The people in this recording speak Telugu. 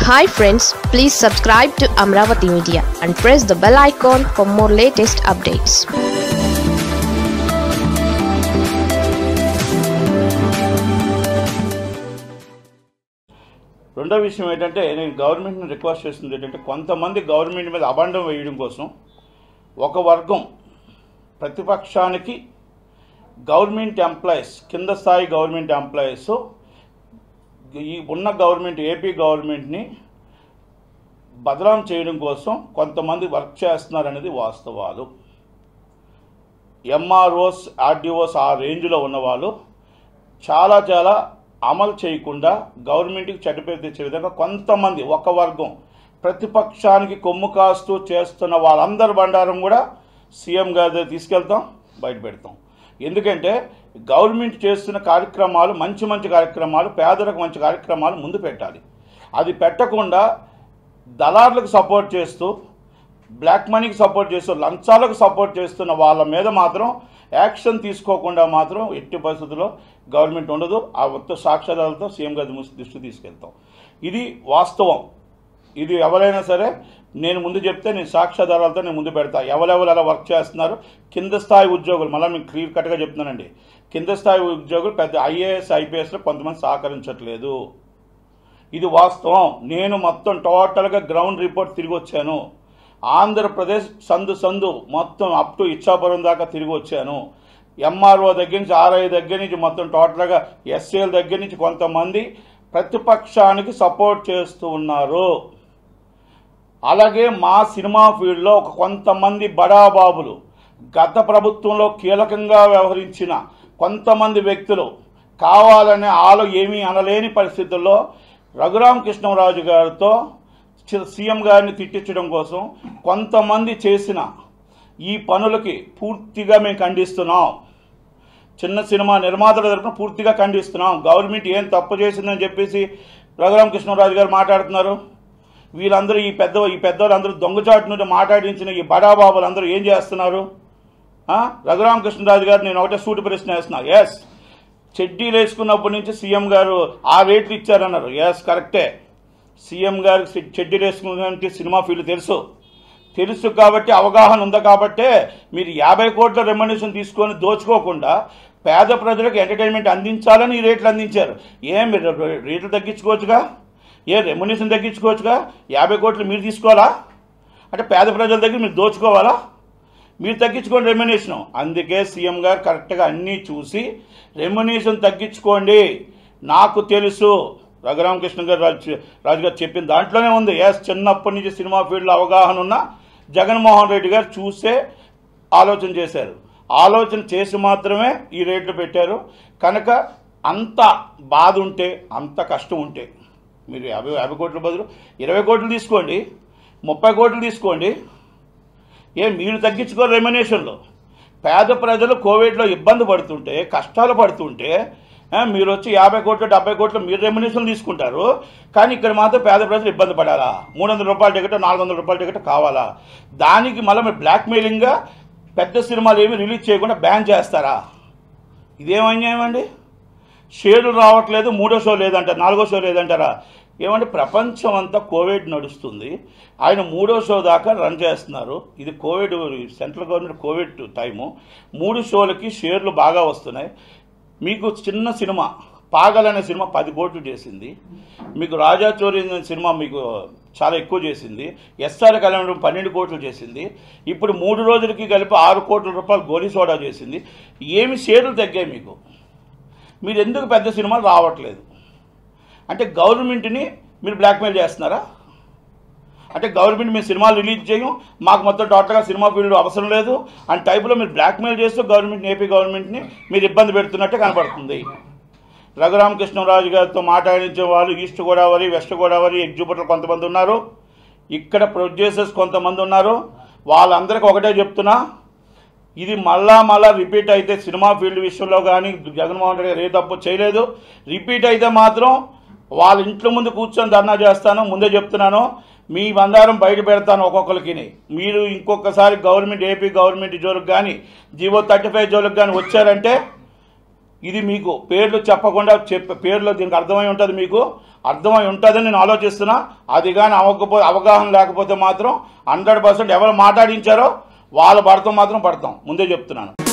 Hi friends please subscribe to Amaravati Media and press the bell icon for more latest updates రెండో విషయం ఏంటంటే నేను గవర్నమెంట్ని రిక్వెస్ట్ చేస్తుంది ఏంటంటే కొంతమంది గవర్నమెంట్ మీద అబండం వేయడం కోసం ఒక వర్గం ప్రతిపక్షానికి గవర్నమెంట్ ఎంప్లాయీస్ కింద స్థాయి గవర్నమెంట్ ఎంప్లాయీస్ ఈ ఉన్న గవర్నమెంట్ ఏపీ గవర్నమెంట్ని బదలాం చేయడం కోసం కొంతమంది వర్క్ చేస్తున్నారు అనేది వాస్తవాలు ఎంఆర్ఓస్ ఆర్డీఓస్ ఆ రేంజ్లో ఉన్నవాళ్ళు చాలా చాలా అమలు చేయకుండా గవర్నమెంట్కి చెడ్డ పేరు తెచ్చే విధంగా కొంతమంది ఒక వర్గం ప్రతిపక్షానికి కొమ్ము కాస్తూ చేస్తున్న వాళ్ళందరి బండారం కూడా సీఎం గారి దగ్గర తీసుకెళ్తాం బయట పెడతాం ఎందుకంటే గవర్నమెంట్ చేస్తున్న కార్యక్రమాలు మంచి మంచి కార్యక్రమాలు పేదలకు మంచి కార్యక్రమాలు ముందు పెట్టాలి అది పెట్టకుండా దళారులకు సపోర్ట్ చేస్తూ బ్లాక్ మనీకి సపోర్ట్ చేస్తూ లంచాలకు సపోర్ట్ చేస్తున్న వాళ్ళ మీద మాత్రం యాక్షన్ తీసుకోకుండా మాత్రం ఎట్టి పరిస్థితుల్లో గవర్నమెంట్ ఉండదు ఆ మొత్తం సాక్ష్యాధారాలతో సీఎం గారి దృష్టి దృష్టి తీసుకెళ్తాం ఇది వాస్తవం ఇది ఎవరైనా సరే నేను ముందు చెప్తే నేను సాక్ష్యాధారాలతో నేను ముందు పెడతా ఎవరెవరు అలా వర్క్ చేస్తున్నారు కింద స్థాయి ఉద్యోగులు మళ్ళీ మీకు క్లియర్ కట్గా చెప్తున్నానండి కింద స్థాయి ఉద్యోగులు పెద్ద ఐఏఎస్ ఐపీఎస్లో కొంతమంది సహకరించట్లేదు ఇది వాస్తవం నేను మొత్తం టోటల్గా గ్రౌండ్ రిపోర్ట్ తిరిగి వచ్చాను ఆంధ్రప్రదేశ్ సందు సందు మొత్తం అప్ టు ఇచ్చాపురం దాకా తిరిగి వచ్చాను ఎంఆర్ఓ దగ్గర నుంచి ఆర్ఐ దగ్గర నుంచి మొత్తం టోటల్గా ఎస్ఏల దగ్గర నుంచి కొంతమంది ప్రతిపక్షానికి సపోర్ట్ చేస్తూ ఉన్నారు అలాగే మా సినిమా ఫీల్డ్లో ఒక కొంతమంది బడాబాబులు గత ప్రభుత్వంలో కీలకంగా వ్యవహరించిన కొంతమంది వ్యక్తులు కావాలనే ఆలో ఏమీ అనలేని పరిస్థితుల్లో రఘురామకృష్ణరాజు గారితో చి- సీఎం గారిని తిట్టించడం కోసం కొంతమంది చేసిన ఈ పనులకి పూర్తిగా మేము ఖండిస్తున్నాం చిన్న సినిమా నిర్మాతల తరపున పూర్తిగా ఖండిస్తున్నాం గవర్నమెంట్ ఏం తప్పు చేసిందని చెప్పేసి రఘురామకృష్ణరాజు గారు మాట్లాడుతున్నారు వీళ్ళందరూ ఈ పెద్ద ఈ పెద్దవాళ్ళందరూ దొంగచాటు నుండి మాట్లాడించిన ఈ బడాబాబులు అందరూ ఏం చేస్తున్నారు ఆ? రఘురామకృష్ణరాజు గారు నేను ఒకటే సూటి ప్రశ్న వేస్తున్నా ఎస్ చెడ్డీలు వేసుకున్నప్పటి నుంచి సీఎం గారు ఆ రేట్లు ఇచ్చారన్నారు ఎస్ కరెక్టే సీఎం గారికి చె- చెడ్డీలు వేసుకున్నటువంటి సినిమా ఫీల్డ్ తెలుసు తెలుసు కాబట్టి అవగాహన ఉంది కాబట్టే మీరు యాభై కోట్ల రెమ్యునేషన్ తీసుకొని దోచుకోకుండా పేద ప్రజలకు ఎంటర్టైన్మెంట్ అందించాలని ఈ రేట్లు అందించారు ఏం మీరు రే- రేట్లు తగ్గించుకోవచ్చుగా ఏ రెమ్యునేషన్ తగ్గించుకోవచ్చుగా యాభై కోట్లు మీరు తీసుకోవాలా అంటే పేద ప్రజల దగ్గర మీరు దోచుకోవాలా మీరు తగ్గించుకోండి రెమ్యునేషన్ అందుకే సీఎం గారు కరెక్ట్గా అన్నీ చూసి రెమ్యునేషన్ తగ్గించుకోండి నాకు తెలుసు రఘురామకృష్ణ గారు రాజు రాజు గారు చెప్పిన దాంట్లోనే ఉంది ఎస్ చిన్నప్పటి నుంచి సినిమా ఫీల్డ్లో అవగాహన ఉన్న జగన్మోహన్ రెడ్డి గారు చూసే ఆలోచన చేశారు ఆలోచన చేసి మాత్రమే ఈ రేట్లు పెట్టారు కనుక అంత బాధ ఉంటే అంత కష్టం ఉంటే మీరు యాభై యాభై కోట్ల బదులు ఇరవై కోట్లు తీసుకోండి ముప్పై కోట్లు తీసుకోండి ఏ మీరు తగ్గించుకోరు రెమ్యునేషన్లో పేద ప్రజలు కోవిడ్లో ఇబ్బంది పడుతుంటే కష్టాలు పడుతుంటే ఆ, మీరు వచ్చి యాభై కోట్లు డెబ్బై కోట్లు మీరు రెమ్యునేషన్ తీసుకుంటారు కానీ ఇక్కడ మాత్రం పేద ప్రజలు ఇబ్బంది పడాలా మూడు వందల రూపాయల టికెట్ నాలుగు వందల రూపాయల టికెట్ కావాలా దానికి మళ్ళీ మీరు బ్లాక్మెయిలింగ్గా పెద్ద సినిమాలు ఏమి రిలీజ్ చేయకుండా బ్యాన్ చేస్తారా ఇదేం అన్యాయం అండి షేర్లు రావట్లేదు మూడో షో లేదంటారు నాలుగో షో లేదంటారా ఏమంటే ప్రపంచం అంతా కోవిడ్ నడుస్తుంది ఆయన మూడో షో దాకా రన్ చేస్తున్నారు ఇది covid central government covid time మూడు షోలకి షేర్లు బాగా వస్తున్నాయి మీకు చిన్న సినిమా పాగల్ అనే సినిమా పది కోట్లు చేసింది మీకు రాజా చోరీ అనే సినిమా మీకు చాలా ఎక్కువ చేసింది ఎస్ఆర్ కళ్యాణం పన్నెండు కోట్లు చేసింది ఇప్పుడు మూడు రోజులకి కలిపి ఆరు కోట్ల రూపాయలు గోలీ సోడా చేసింది ఏమి షేర్లు తగ్గాయి మీకు మీరు ఎందుకు పెద్ద సినిమాలు రావట్లేదు అంటే గవర్నమెంట్ని మీరు బ్లాక్మెయిల్ చేస్తున్నారా అంటే గవర్నమెంట్ మీ సినిమాలు రిలీజ్ చేయం మాకు మొత్తం టోటల్గా సినిమా ఫీల్డ్ అవసరం లేదు అని టైపులో మీరు బ్లాక్మెయిల్ చేస్తూ గవర్నమెంట్ ఏపీ గవర్నమెంట్ని మీరు ఇబ్బంది పెడుతున్నట్టే కనబడుతుంది రఘురామకృష్ణరాజు గారితో మాట్లాడించే వాళ్ళు ఈస్ట్ గోదావరి వెస్ట్ గోదావరి ఎగ్జిబిటర్లు కొంతమంది ఉన్నారు ఇక్కడ ప్రొడ్యూసర్స్ కొంతమంది ఉన్నారు వాళ్ళందరికీ ఒకటే చెప్తున్నా ఇది మళ్ళా మళ్ళా రిపీట్ అయితే సినిమా ఫీల్డ్ విషయంలో కానీ జగన్మోహన్ రెడ్డి గారు ఏ తప్పు చేయలేదు రిపీట్ అయితే మాత్రం వాళ్ళ ఇంట్లో ముందు కూర్చొని ధర్నా చేస్తాను ముందే చెప్తున్నాను మీ బంగారం బయట పెడతాను ఒక్కొక్కరికి మీరు ఇంకొకసారి గవర్నమెంట్ ఏపీ గవర్నమెంట్ జోలికి కానీ జీవో థర్టీ ఫైవ్ జోలికి కానీ వచ్చారంటే ఇది మీకు పేర్లు చెప్పకుండా చెప్ప పేర్లు దీనికి అర్థమై ఉంటుంది మీకు అర్థమై ఉంటుందని నేను ఆలోచిస్తున్నా అది కానీ అవ్వకపోతే అవగాహన లేకపోతే మాత్రం హండ్రెడ్ పర్సెంట్ ఎవరు మాట్లాడించారో వాళ్ళ పడతాం మాత్రం పడతాం ముందే చెప్తున్నాను